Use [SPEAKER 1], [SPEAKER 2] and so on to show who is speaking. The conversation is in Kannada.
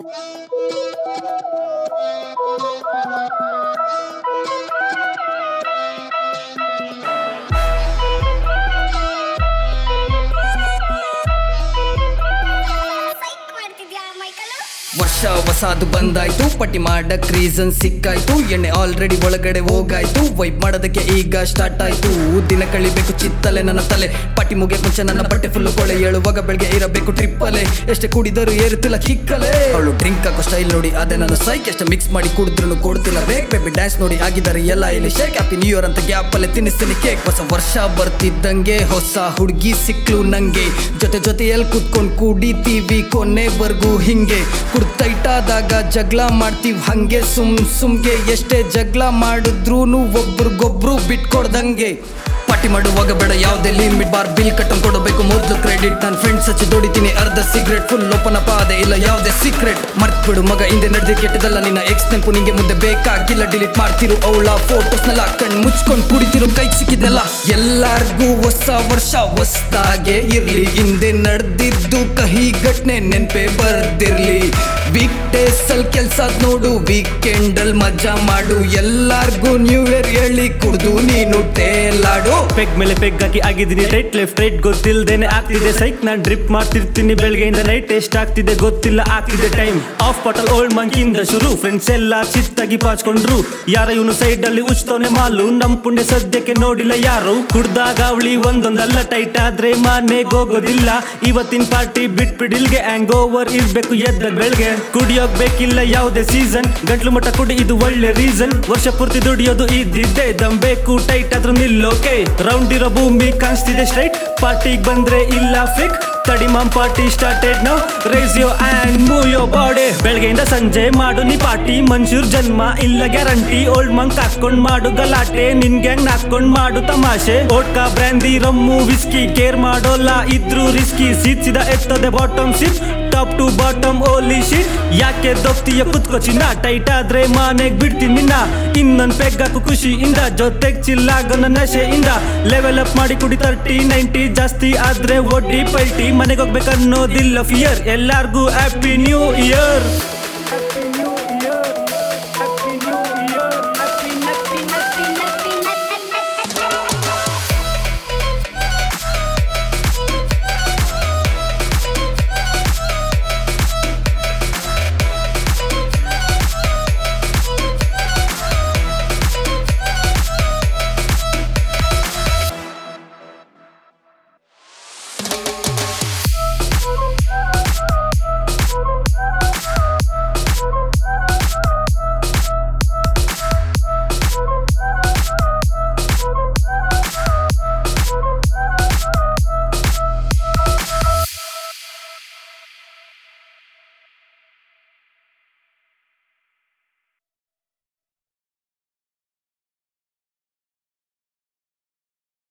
[SPEAKER 1] ಮಾಡ್ತಿದ್ಯಾ ಮೈಕಲ್
[SPEAKER 2] ವರ್ಷ ಹೊಸಾದು ಬಂದಾಯ್ತು ಪಟ್ಟಿ ಮಾಡಕ್ ರೀಸನ್ ಸಿಕ್ಕಾಯ್ತು ಎಣ್ಣೆ ಆಲ್ರೆಡಿ ಒಳಗಡೆ ಹೋಗಾಯ್ತು ವೈಪ್ ಮಾಡೋದಕ್ಕೆ ಈಗ ಸ್ಟಾರ್ಟ್ ಆಯ್ತು ದಿನ ಕಳಿಬೇಕು ಚಿತ್ತಲೆ ನನ್ನ ತಲೆ ಪಟ್ಟಿ ಮುಗಿಯ ಮುಂಚೆ ನನ್ನ ಬಟ್ಟೆ ಫುಲ್ ಕೊಳೆ ಹೇಳುವಾಗ ಬೆಳಗ್ಗೆ ಇರಬೇಕು ಟ್ರಿಪ್ಪಲೆ ಎಷ್ಟೇ ಕುಡಿದರೂ ಏರುತ್ತಿಲ್ಲ ಕಿಕ್ಕಲೆ ಅವಳು ಡ್ರಿಂಕ್ ಹಾಕೋ ಸ್ಟೈಲ್ ನೋಡಿ ಅದೇ ನನ್ನ ಸೈಕ್ ಎಷ್ಟು ಮಿಕ್ಸ್ ಮಾಡಿ ಕುಡಿದ್ರು ಕೊಡ್ತಿಲ್ಲ ಬೇಕ್ ಬೇಬಿ ಡ್ಯಾನ್ಸ್ ನೋಡಿ ಆಗಿದ್ದಾರೆ ಎಲ್ಲ ಇಲ್ಲಿ ಶೇಕ್ ಹ್ಯಾಪಿ ನ್ಯೂ ಇಯರ್ ಅಂತ ಗ್ಯಾಪ್ ಅಲ್ಲೇ ತಿನ್ನಿಸ್ತೀನಿ ಕೇಕ್ ಹೊಸ ವರ್ಷ ಬರ್ತಿದ್ದಂಗೆ ಹೊಸ ಹುಡುಗಿ ಸಿಕ್ಲು ನಂಗೆ ಜೊತೆ ಜೊತೆಯಲ್ಲಿ ಕುತ್ಕೊಂಡು ಕುಡಿತೀವಿ ಕೊನೆವರೆಗೂ ಹಿಂಗೆ ಕುಡ್ತೈಟಾದಾಗ ಜಗಳ ಮಾಡ್ತೀವಿ ಹಂಗೆ ಸುಮ್ ಸುಮ್ಗೆ ಎಷ್ಟೇ ಜಗಳ ಮಾಡಿದ್ರೂನು ಒಬ್ರಿಗೊಬ್ರು ಬಿಟ್ಕೊಡ್ದಂಗೆ ಪಾರ್ಟಿ ಮಾಡುವಾಗ ಬೇಡ ಯಾವುದೇ ಲಿಮಿಟ್ ಬಾರ್ ಬಿಲ್ ಕಟ್ಟಂಗ್ ಕೊಡಬೇಕು ಮೊದಲು ಕ್ರೆಡಿಟ್ ನನ್ನ ಫ್ರೆಂಡ್ಸ್ ಹಚ್ಚಿ ದುಡಿತೀನಿ ಅರ್ಧ ಸಿಗರೆಟ್ ಫುಲ್ ಓಪನ್ ಅಪ್ ಆದೆ ಇಲ್ಲ ಯಾವುದೇ ಸೀಕ್ರೆಟ್ ಮರ್ತ್ ಬಿಡು ಮಗ ಹಿಂದೆ ನಡೆದಿ ಕೆಟ್ಟದಲ್ಲ ನಿನ್ನ ಎಕ್ಸ್ ನೆನಪು ನಿಂಗೆ ಮುಂದೆ ಬೇಕಾಗಿಲ್ಲ ಡಿಲೀಟ್ ಮಾಡ್ತಿರು ಅವಳ ಫೋಟೋಸ್ನೆಲ್ಲ ಕಣ್ ಮುಚ್ಕೊಂಡು ಕುಡಿತಿರು ಕೈ ಸಿಕ್ಕಿದೆಲ್ಲ ಎಲ್ಲಾರ್ಗೂ ಹೊಸ ವರ್ಷ ಹೊಸ್ದಾಗೆ ಇರ್ಲಿ ಹಿಂದೆ ನಡೆದಿದ್ದು ಕಹಿ ಘಟನೆ ನೆನ್ಪೆ ಬರ್ದಿರ್ಲಿ ವೀಕ್ ಡೇಸ್ ಅಲ್ಲಿ ಕೆಲ್ಸ ನೋಡು ವೀಕೆಂಡ್ ಅಲ್ಲಿ ಮಜಾ ಮಾಡು ಎಲ್ಲಾರ್ಗೂ ನ್ಯೂ ಇಯರ್ ಹೇಳಿ ಕುಡ್ದು ನೀನು ಟೇಲಾಡು
[SPEAKER 3] ಪೆಗ್ ಮೇಲೆ ಪೆಗ್ ಹಾಕಿ ಆಗಿದ್ದೀನಿ ರೈಟ್ ಲೆಫ್ಟ್ ರೈಟ್ ಗೊತ್ತಿಲ್ದೇನೆ ಆಗ್ತಿದೆ ಸೈಕ್ ನಾನ್ ಡ್ರಿಪ್ ಮಾಡ್ತಿರ್ತೀನಿ ಬೆಳಗ್ಗೆಯಿಂದ ನೈಟ್ ಎಷ್ಟ್ ಆಗ್ತಿದೆ ಗೊತ್ತಿಲ್ಲ ಆಗ್ತಿದೆ ಟೈಮ್ ಆಫ್ ಬಾಟಲ್ ಓಲ್ಡ್ ಮಂಕಿಂದ ಶುರು ಫ್ರೆಂಡ್ಸ್ ಎಲ್ಲ ಚಿತ್ತಾಗಿ ಪಾಚ್ಕೊಂಡ್ರು ಯಾರ ಇವನು ಸೈಡ್ ಅಲ್ಲಿ ಉಚ್ತವನೆ ಮಾಲು ನಮ್ ಪುಂಡೆ ಸದ್ಯಕ್ಕೆ ನೋಡಿಲ್ಲ ಯಾರು ಕುಡ್ದಾಗ ಅವಳಿ ಒಂದೊಂದಲ್ಲ ಟೈಟ್ ಆದ್ರೆ ಮನೆಗೆ ಹೋಗೋದಿಲ್ಲ ಇವತ್ತಿನ ಪಾರ್ಟಿ ಬಿಟ್ಬಿಡಿಲ್ಗೆ ಹ್ಯಾಂಗ್ ಓವರ್ ಇರ್ಬೇಕು ಎದ್ದ ಬೆಳ್ಗೆ ಕುಡಿಯೋಕ್ ಬೇಕಿಲ್ಲ ಯಾವುದೇ ಸೀಸನ್ ಗಂಟ್ಲು ಮಟ್ಟ ಕುಡಿ ಇದು ಒಳ್ಳೆ ರೀಸನ್ ವರ್ಷ ಪೂರ್ತಿ ದುಡಿಯೋದು ಇದ್ದಿದ್ದೆ ದಮ್ ಬೇಕು ಟೈಟ್ ಆದ್ರೂ ನಿಲ್ಲೋಕೆ ರೌಂಡ್ ಇರೋ ಭೂಮಿ ಕಾಣಿಸ್ತಿದೆ ಸ್ಟ್ರೈಟ್ ಪಾರ್ಟಿಗ್ ಬಂದ್ರೆ ಇಲ್ಲ ಫಿಕ್ ತಡಿ mom party started now rise yo and move yo body ಬೆಳಗ್ಗೆಯಿಂದ ಸಂಜೆ ಮಾಡು ನೀ ಪಾರ್ಟಿ ಮನ್ಸೂರ್ ಜನ್ಮ ಇಲ್ಲ ಗ್ಯಾರಂಟಿ ಓಲ್ಡ್ ಮಂಕ್ ಹಾಕೊಂಡ್ ಮಾಡು ಗಲಾಟೆ ನಿನ್ ಗ್ಯಾಂಗ್ ಹಾಕೊಂಡ್ ಮಾಡು ತಮಾಷೆ vodka brandy rum whisky care ಮಾಡೋಲ್ಲ ಇದ್ರು ರಿಸ್ಕಿ ಸೀತ್ಸಿದ ಎತ್ತದೆ bottom sip top to bottom holy shit ಯಾಕೆ ದೊಪ್ತಿಯ ಕುತ್ಕೋ ಚಿನ್ನ ಟೈಟ್ ಆದ್ರೆ ಮನೆಗ್ ಬಿಡ್ತೀನಿ ನಿನ್ನ ಇನ್ನೊಂದ್ ಪೆಗ್ ಹಾಕು ಖುಷಿಯಿಂದ ಜೊತೆಗ್ ಚಿಲ್ಲಾಗೋನ ನಶೆಯಿಂದ ಲೆವೆಲ್ ಅಪ್ ಮಾಡಿ ಕುಡಿ ತರ್ಟಿ ನೈಂಟಿ ಜಾಸ್ತಿ ಆದ್ರೆ ಒಡ್ಡಿ ಪಲ್ಟಿ ಮನೆಗೆ ಹೋಗ್ಬೇಕನ್ನೋದಿಲ್ಲ ಫಿಯರ್ ಎಲ್ಲಾರ್ಗೂ ಹ್ಯಾಪಿ ನ್ಯೂ ಇಯರ್